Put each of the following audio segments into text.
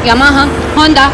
ياماها هوندا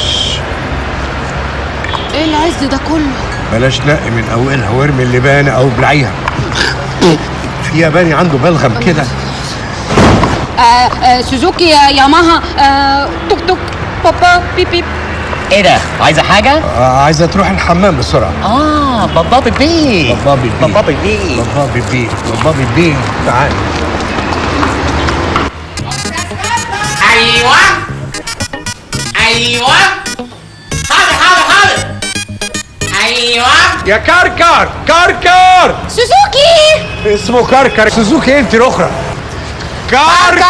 ايه العز ده كله بلاش نقي من اولها وارمي اللبانه او بلعيها في ياباني عنده بلغم كده آه آه سوزوكي آه، ياماها آه توك توك بابا بيب بيب ايه ده عايزه حاجه آه، عايزه تروح الحمام بسرعه اه بابا بيبي بابا بيبي بابا بيبي بابا بيبي بابا بيبي تعال ايوه ايوه حاضر حاضر حاضر ايوه يا كركر كركر سوزوكي اسمه كركر سوزوكي انت الاخرى كركر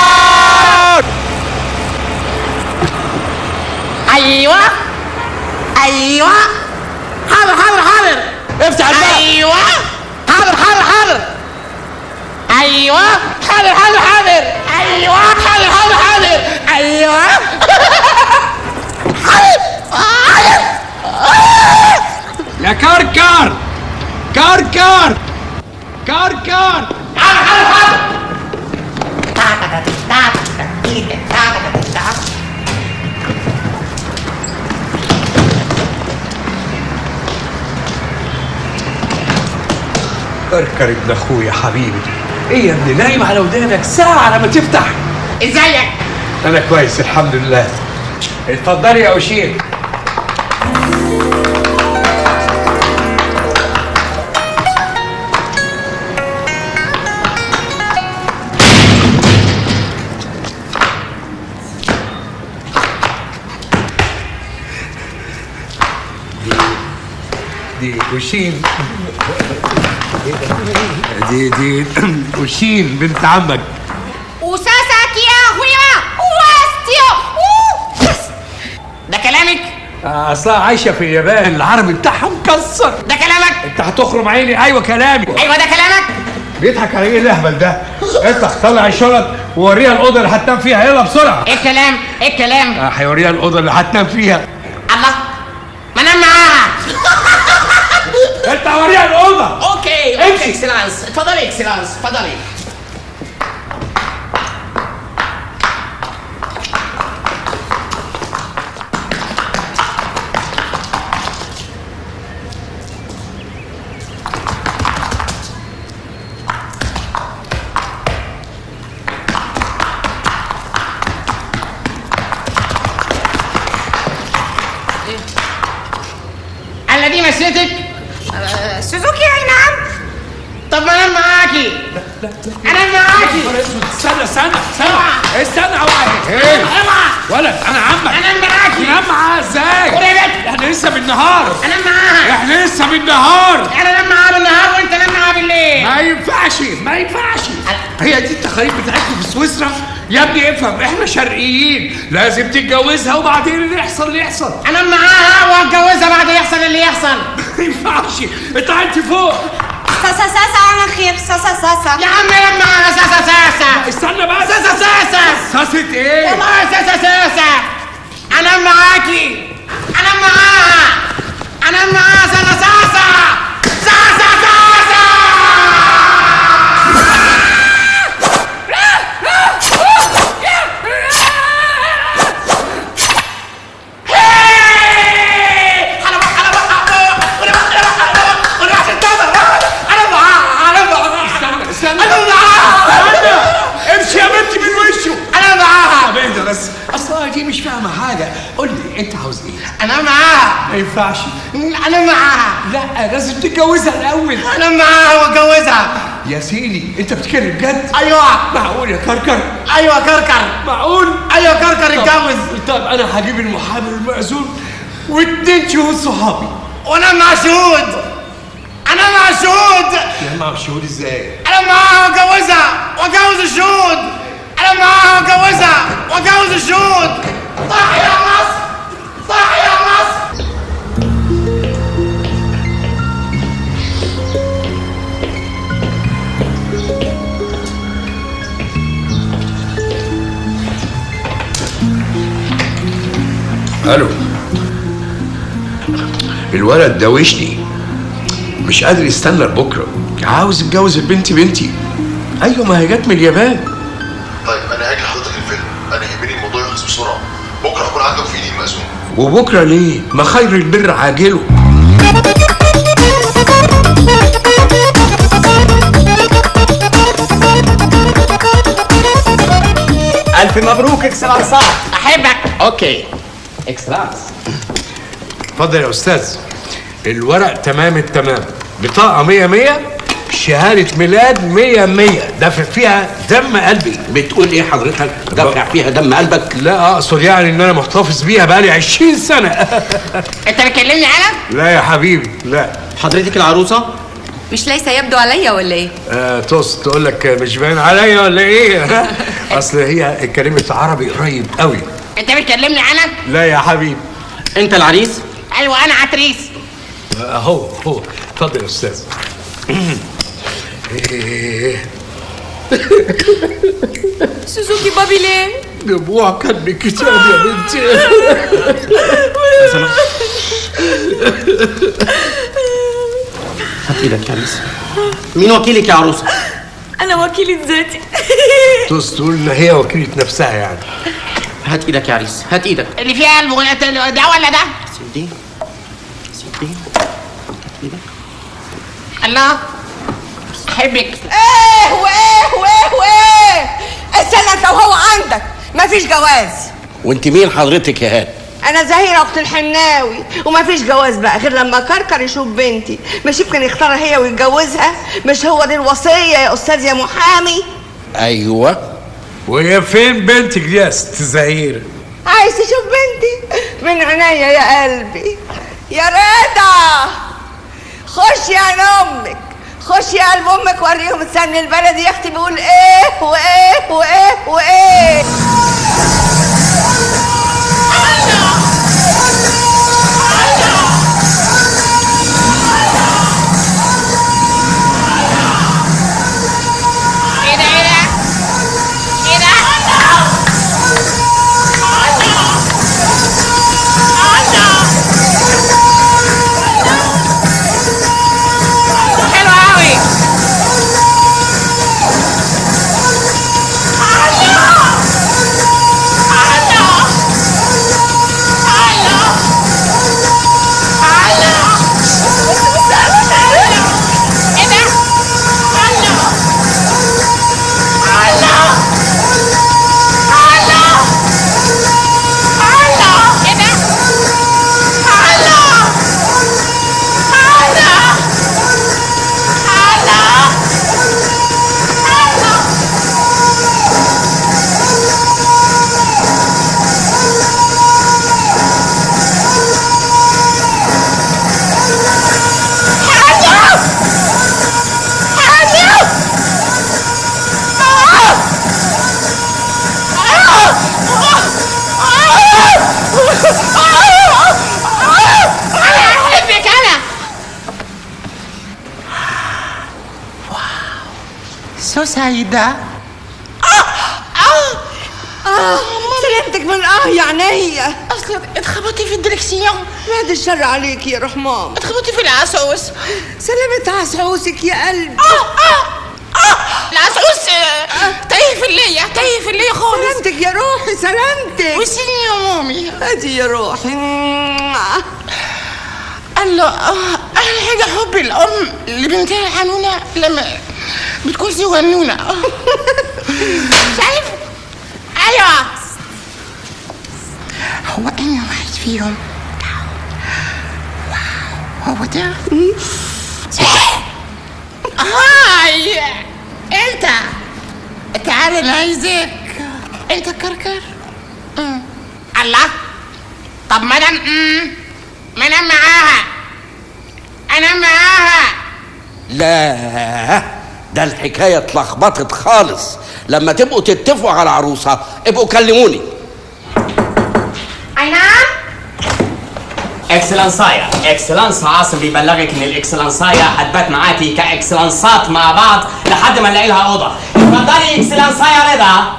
ايوه ايوه حاضر حاضر حاضر افتح الباب ايوه حاضر حاضر حاضر ايوه حاضر حاضر حاضر ايوه حاضر حاضر حاضر ايوه يا كركر كركر كركر كركر ابن اخويا حبيبي ايه يا ابني نايم على ودانك ساعة على ما تفتح ازيك انا كويس الحمد لله اتفضلي يا وشير دي وشين دي دي وشين بنت عمك وساساكي يا هويما واستيو ده كلامك آه، اصلها عايشه في اليابان العربي بتاعها مكسر ده كلامك انت هتخرم عيني ايوه كلامي ايوه ده كلامك بيضحك على ايه الاهبل ده اطلع طلع الشنط ووريها الاوضه اللي هتنام فيها يلا بسرعه ايه الكلام ايه الكلام آه، هيوريها الاوضه اللي هتنام فيها الله ما انام معاها انت هوريها الاوضه اوكي اوكي اكسلانس اتفضلي اكسلانس اتفضلي انا دي مسيتك سوزوكي اي نعم طب ما انام معاكي انام معاكي استنى استنى استنى استنى اوعى ايه اوعى ولد انا عمك انام معاكي نام معاها ازاي قول يا بنت احنا لسه بالنهار انام معاها احنا لسه بالنهار انا انام معاها بالنهار وانت نام معاها بالليل ما ينفعش ما ينفعش هي دي التقاليد بتاعتكم في سويسرا يا ابني افهم احنا شرقيين لازم تتجوزها وبعدين اللي يحصل اللي يحصل انام معاها واتجوزها بعد يحصل اللي يحصل ما ينفعش انت انت فوق ساسا ساسا على خير ساسا ساسا يا عم انام معاها ساسا ساسا استنى بقى ساسا ساسا ساسة ايه والله ساسا ساسا انام معاكي انام معاها انام معاها ساسا ساسا ساسا ساسا استنى استنى استنى امشي يا بنتي من وشه انا معاها طب اهدى بس اصلا دي مش فاهمه حاجه قول لي انت عاوز ايه انا معاها ما ينفعش انا معاها لا لازم تتجوزها الاول انا معاها واتجوزها يا سيدي انت بتتكلم بجد ايوه معقول يا كركر ايوه كركر معقول ايوه كركر اتجوز طب انا هجيب المحامي المأذون واتنين شهود صحابي وانا مع شهود انا مع شهود يا مع شهود ازاي انا معاها واتجوزها واتجوز الشهود انا معاها واتجوزها واتجوز الشهود صح يا مصر صح يا مصر الو الولد ده وشني مش قادر يستنى لبكره عاوز يتجوز البنت بنتي ايوه ما هي جت من اليابان طيب انا هاجي لحضرتك الفيلم انا يهمني الموضوع يخلص بسرعه وبكره ليه ما خير البر عاجله الف مبروك اكسلانسات احبك اوكي اكسلانس اتفضل يا استاذ الورق تمام التمام بطاقه 100 100 شهاده ميلاد 100 100 دافع فيها دم قلبي بتقول ايه حضرتك دافع فيها دم قلبك لا اقصد يعني ان انا محتفظ بيها بقالي 20 سنه انت بتكلمني انا لا يا حبيبي لا حضرتك العروسه مش ليس يبدو عليا ولا ايه آه توس تقول لك مش باين عليا ولا ايه اصل هي اتكلمت عربي قريب قوي انت بتكلمني انا لا يا حبيبي انت العريس ايوه انا عتريس اهو هو اتفضل يا استاذ إيه، سوزوكي بابي ليه دموع كان بالكتاب يا بنتي هات ايدك يا عريس مين وكيلك يا عروسه انا وكيلة ذاتي توس تقول ان هي وكيله نفسها يعني هات ايدك يا عريس هات ايدك اللي فيها قلب ده ولا ده سيب دي سيب دي الله احبك ايه وايه وايه وايه استنى انت وهو عندك مفيش جواز وانت مين حضرتك يا هاد انا زهيره اخت الحناوي ومفيش جواز بقى غير لما كركر يشوف بنتي مش يمكن يختارها هي ويتجوزها مش هو دي الوصيه يا استاذ يا محامي ايوه وهي فين بنتك دي يا ست زهير عايز تشوف بنتي من عينيا يا قلبي يا رضا خش يا امك خش يا قلب امك وريهم السن البلدي يا اختي بيقول ايه وايه وايه وايه ايه ده ايه ده ايه ده حلو قوي ايه ده انا احبك انا سو سعيده سلامتك من اه يا عينيا اصلا اتخبطتي في الدركسيون بعد الشر عليك يا رحمام اتخبطي في العسوس سلامة عسعوسك يا قلبي العسوس آه، تايه في اللية تايه في اللية خالص سلامتك يا روحي سلامتك وسيني يا مامي ادي يا روحي الله آه، احلى حاجة حب الام لبنتها الحنونة لما بتكون صغنونة آه. شايف ايوه هو انهي واحد فيهم واو، هو ده هاي انت تعال انا عايزك انت كركر مم. الله طب ما انا مم. ما انا معاها انا معاها لا ده الحكايه اتلخبطت خالص لما تبقوا تتفقوا على عروسه ابقوا كلموني اي نعم اكسلانسايا اكسلانس عاصم بيبلغك ان الاكسلانسايا هتبات معاكي كاكسلانسات مع بعض لحد ما نلاقي لها اوضه اتفضلي اكسلانسايا رضا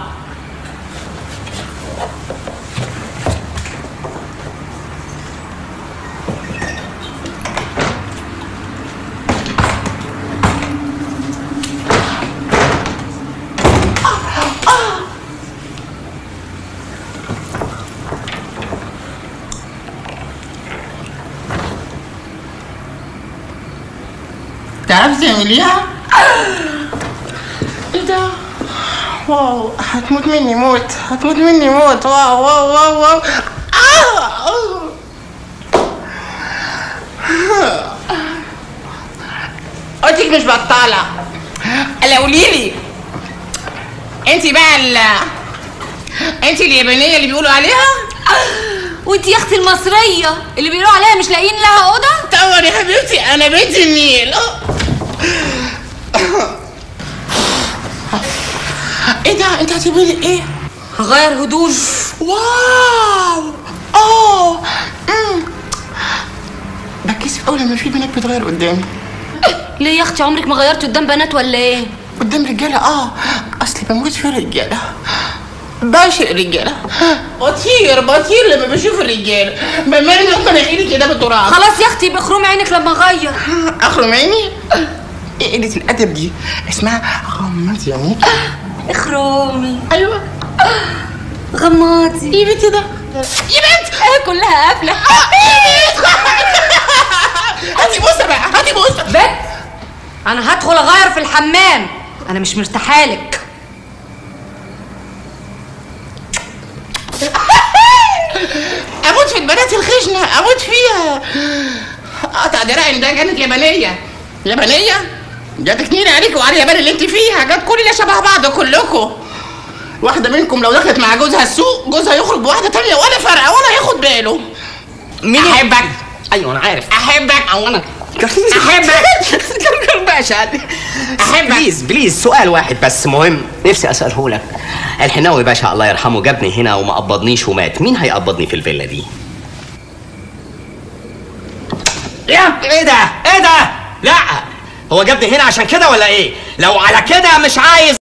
تعرفي تعمليها؟ ايه ده؟ واو هتموت مني موت هتموت مني موت واو واو واو واو آه. قلتك مش بطالة الا قوليلي انت بقى ال انت اليابانية اللي بيقولوا عليها؟ وانت يا اختي المصريه اللي بيقولوا عليها مش لاقيين لها اوضه طبعا يا حبيبتي انا بنت النيل ايه ده انت هتعملي ايه؟ هغير هدوم واو اوه أمم. بتكسف اول لما في بنات بتغير قدامي ليه يا اختي عمرك ما غيرتي قدام بنات ولا ايه قدام رجاله اه اصلي بموت في الرجاله بعشق الرجاله بطير بطير لما بشوف الرجاله بمرن لما مناخيري كده بالتراب خلاص يا اختي بخروم عينك لما اغير اخرم عيني ايه قله الادب دي اسمها غمض عينيك اخرومي ايوه غماضي ايه بنت ده يا بنت ايه كلها قافله هاتي بوسه بقى هاتي بوسه بت انا هدخل اغير في الحمام انا مش مرتاحالك اموت في البنات الخشنه اموت فيها قطع دراعي ده كانت يابانيه يابانيه جاتك كتير عليك وعلى اليابان اللي انت فيها جات كلنا شبه بعض كلكم واحده منكم لو دخلت مع جوزها السوق جوزها يخرج بواحده تانية ولا فرقه ولا هياخد باله مين احبك ايوه انا عارف احبك او انا احبك باشا احبك بليز بليز سؤال واحد بس مهم نفسي اساله لك الحناوي باشا الله يرحمه جابني هنا وما قبضنيش ومات مين هيقبضني في الفيلا دي يا ايه ده ايه ده لا هو جابني هنا عشان كده ولا ايه لو على كده مش عايز